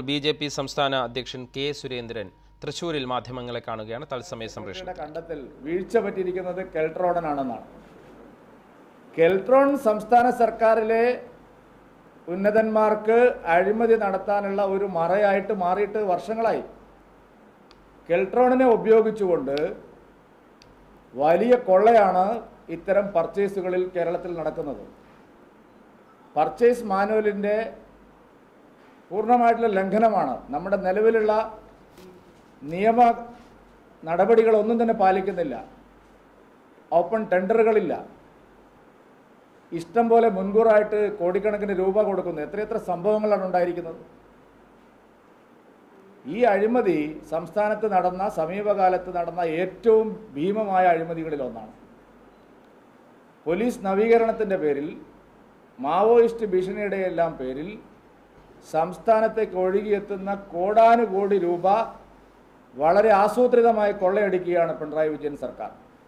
B J P സംസ്ഥാന അധ്യക്ഷൻ K Surendran തൃശൂരിൽ മാധ്യമങ്ങളെ കാണുകയാണ് തത്സമയ സംപ്രേഷണം യുടെ കണ്ടെത്തൽ വീഴ്ച പറ്റിയിരിക്കുന്നത് കെൽട്രോണനാണെന്നാണ് കെൽട്രോൺ സംസ്ഥാന സർക്കാരിലെ ഉന്നതന്മാർക്ക് അഴിമതി നടത്താനുള്ള ഒരു മറയായിട്ട് മാറിയിട്ട് വർഷങ്ങളായി കെൽട്രോണിനെ ഉപയോഗിച്ചുകൊണ്ട് വലിയ കൊള്ളയാണ് ഇത്തരം പർച്ചേസുകളിൽ കേരളത്തിൽ നടക്കുന്നത് പർച്ചേസ് മാനുവലിൻ്റെ പൂർണ്ണമായിട്ടുള്ള ലംഘനമാണ് നമ്മുടെ നിലവിലുള്ള നിയമ നടപടികളൊന്നും തന്നെ പാലിക്കുന്നില്ല ഓപ്പൺ ടെൻഡറുകളില്ല ഇഷ്ടം പോലെ മുൻകൂറായിട്ട് കോടിക്കണക്കിന് രൂപ കൊടുക്കുന്നു എത്രയെത്ര സംഭവങ്ങളാണ് ഉണ്ടായിരിക്കുന്നത് ഈ അഴിമതി സംസ്ഥാനത്ത് നടന്ന സമീപകാലത്ത് നടന്ന ഏറ്റവും ഭീമമായ അഴിമതികളിൽ ഒന്നാണ് പോലീസ് നവീകരണത്തിൻ്റെ പേരിൽ മാവോയിസ്റ്റ് ഭീഷണിയുടെ എല്ലാം പേരിൽ സംസ്ഥാനത്തേക്ക് ഒഴുകിയെത്തുന്ന കോടാനുകോടി രൂപ വളരെ ആസൂത്രിതമായി കൊള്ളയടിക്കുകയാണ് പിണറായി വിജയൻ സർക്കാർ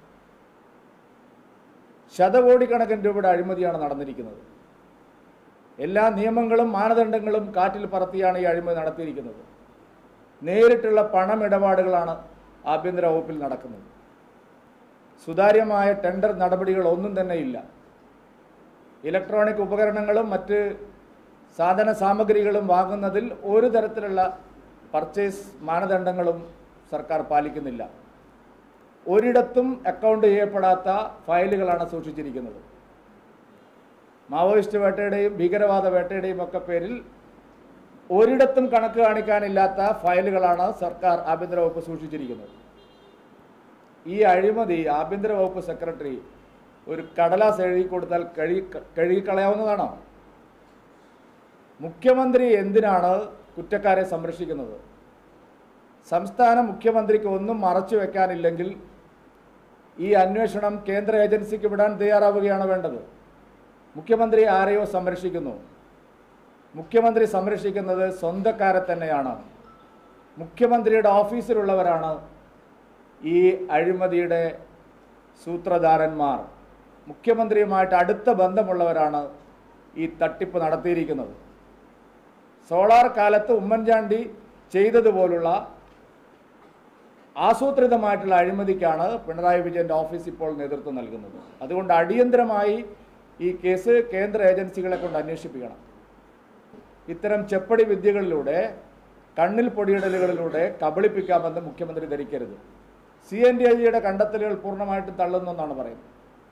ശതകോടിക്കണക്കിന് രൂപയുടെ അഴിമതിയാണ് നടന്നിരിക്കുന്നത് എല്ലാ നിയമങ്ങളും മാനദണ്ഡങ്ങളും കാറ്റിൽ പറത്തിയാണ് ഈ അഴിമതി നടത്തിയിരിക്കുന്നത് നേരിട്ടുള്ള പണമിടപാടുകളാണ് ആഭ്യന്തര വകുപ്പിൽ നടക്കുന്നത് സുതാര്യമായ ടെൻഡർ നടപടികൾ ഒന്നും തന്നെ ഇല്ല ഇലക്ട്രോണിക് ഉപകരണങ്ങളും മറ്റ് സാധന സാമഗ്രികളും വാങ്ങുന്നതിൽ ഒരു തരത്തിലുള്ള പർച്ചേസ് മാനദണ്ഡങ്ങളും സർക്കാർ പാലിക്കുന്നില്ല ഒരിടത്തും അക്കൗണ്ട് ചെയ്യപ്പെടാത്ത ഫയലുകളാണ് സൂക്ഷിച്ചിരിക്കുന്നത് മാവോയിസ്റ്റ് വേട്ടയുടെയും ഭീകരവാദ വേട്ടയുടെയും ഒക്കെ പേരിൽ ഒരിടത്തും കണക്ക് കാണിക്കാനില്ലാത്ത ഫയലുകളാണ് സർക്കാർ ആഭ്യന്തര വകുപ്പ് സൂക്ഷിച്ചിരിക്കുന്നത് ഈ അഴിമതി ആഭ്യന്തര വകുപ്പ് സെക്രട്ടറി ഒരു കടലാസ് എഴുതി കൊടുത്താൽ കഴുകി കഴുകിക്കളയാവുന്നതാണോ മുഖ്യമന്ത്രി എന്തിനാണ് കുറ്റക്കാരെ സംരക്ഷിക്കുന്നത് സംസ്ഥാന മുഖ്യമന്ത്രിക്ക് ഒന്നും മറച്ചു വെക്കാനില്ലെങ്കിൽ ഈ അന്വേഷണം കേന്ദ്ര ഏജൻസിക്ക് വിടാൻ തയ്യാറാവുകയാണ് വേണ്ടത് മുഖ്യമന്ത്രി ആരെയോ സംരക്ഷിക്കുന്നു മുഖ്യമന്ത്രി സംരക്ഷിക്കുന്നത് സ്വന്തക്കാരെ തന്നെയാണ് മുഖ്യമന്ത്രിയുടെ ഓഫീസിലുള്ളവരാണ് ഈ അഴിമതിയുടെ സൂത്രധാരന്മാർ മുഖ്യമന്ത്രിയുമായിട്ട് അടുത്ത ബന്ധമുള്ളവരാണ് ഈ തട്ടിപ്പ് നടത്തിയിരിക്കുന്നത് സോളാർ കാലത്ത് ഉമ്മൻചാണ്ടി ചെയ്തതുപോലുള്ള ആസൂത്രിതമായിട്ടുള്ള അഴിമതിക്കാണ് പിണറായി വിജയന്റെ ഓഫീസ് ഇപ്പോൾ നേതൃത്വം നൽകുന്നത് അതുകൊണ്ട് അടിയന്തരമായി ഈ കേസ് കേന്ദ്ര ഏജൻസികളെ കൊണ്ട് അന്വേഷിപ്പിക്കണം ഇത്തരം ചെപ്പടി വിദ്യകളിലൂടെ കണ്ണിൽ പൊടിയിടലുകളിലൂടെ കബളിപ്പിക്കാമെന്ന് മുഖ്യമന്ത്രി ധരിക്കരുത് സി എൻ ഡി ജിയുടെ കണ്ടെത്തലുകൾ പൂർണ്ണമായിട്ടും തള്ളുന്നു എന്നാണ് പറയുന്നത്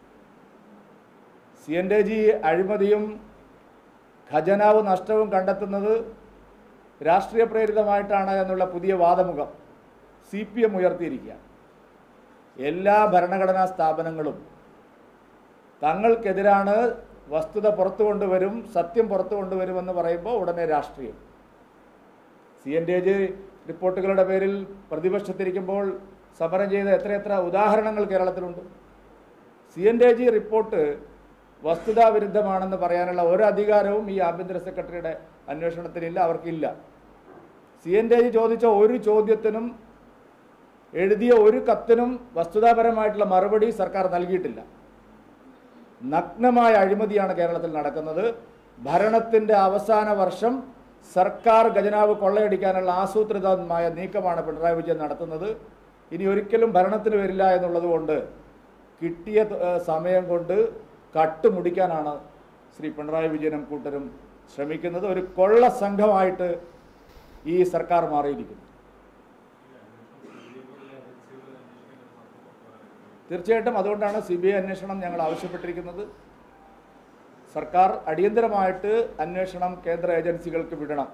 സി എൻ ഡി ജി അഴിമതിയും ഖജനാവ് നഷ്ടവും കണ്ടെത്തുന്നത് രാഷ്ട്രീയ പ്രേരിതമായിട്ടാണ് എന്നുള്ള പുതിയ വാദമുഖം സി പി എം ഉയർത്തിയിരിക്കുക എല്ലാ ഭരണഘടനാ സ്ഥാപനങ്ങളും തങ്ങൾക്കെതിരാണ് വസ്തുത പുറത്തു കൊണ്ടുവരും സത്യം പുറത്തു കൊണ്ടുവരുമെന്ന് പറയുമ്പോൾ ഉടനെ രാഷ്ട്രീയം സി എൻ ഡി ജി റിപ്പോർട്ടുകളുടെ പേരിൽ പ്രതിപക്ഷത്തിരിക്കുമ്പോൾ സമരം ചെയ്ത എത്രയെത്ര ഉദാഹരണങ്ങൾ കേരളത്തിലുണ്ട് C N D G report വസ്തുതാവിരുദ്ധമാണെന്ന് പറയാനുള്ള ഒരു അധികാരവും ഈ ആഭ്യന്തര സെക്രട്ടറിയുടെ അന്വേഷണത്തിനില്ല അവർക്കില്ല സി എൻ ഡി ജി ചോദിച്ച ഒരു ചോദ്യത്തിനും എഴുതിയ ഒരു കത്തിനും വസ്തുതാപരമായിട്ടുള്ള മറുപടി സർക്കാർ നൽകിയിട്ടില്ല നഗ്നമായ അഴിമതിയാണ് കേരളത്തിൽ നടക്കുന്നത് ഭരണത്തിന്റെ അവസാന വർഷം സർക്കാർ ഖജനാവ് കൊള്ളയടിക്കാനുള്ള ആസൂത്രിതമായ നീക്കമാണ് പിണറായി വിജയൻ നടത്തുന്നത് ഇനി ഒരിക്കലും ഭരണത്തിന് വരില്ല എന്നുള്ളത് കൊണ്ട് കിട്ടിയ ഏഹ്, സമയം കൊണ്ട് കട്ടുമുടിക്കാനാണ് ശ്രീ പിണറായി വിജയനും കൂട്ടരും ശ്രമിക്കുന്നത് ഒരു കൊള്ള സംഘമായിട്ട് ഈ സർക്കാർ മാറിയിരിക്കുന്നു തീർച്ചയായിട്ടും അതുകൊണ്ടാണ് സി ബി ഐ അന്വേഷണം ഞങ്ങൾ ആവശ്യപ്പെട്ടിരിക്കുന്നത് സർക്കാർ അടിയന്തരമായിട്ട് അന്വേഷണം കേന്ദ്ര ഏജൻസികൾക്ക് വിടണം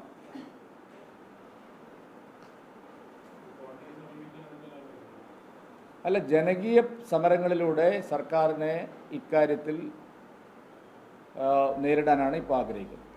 അല്ല ജനകീയ സമരങ്ങളിലൂടെ സർക്കാരിനെ ഇക്കാര്യത്തിൽ ആ, നേരിടാനാണ് ഇപ്പോൾ ആഗ്രഹിക്കുന്നത്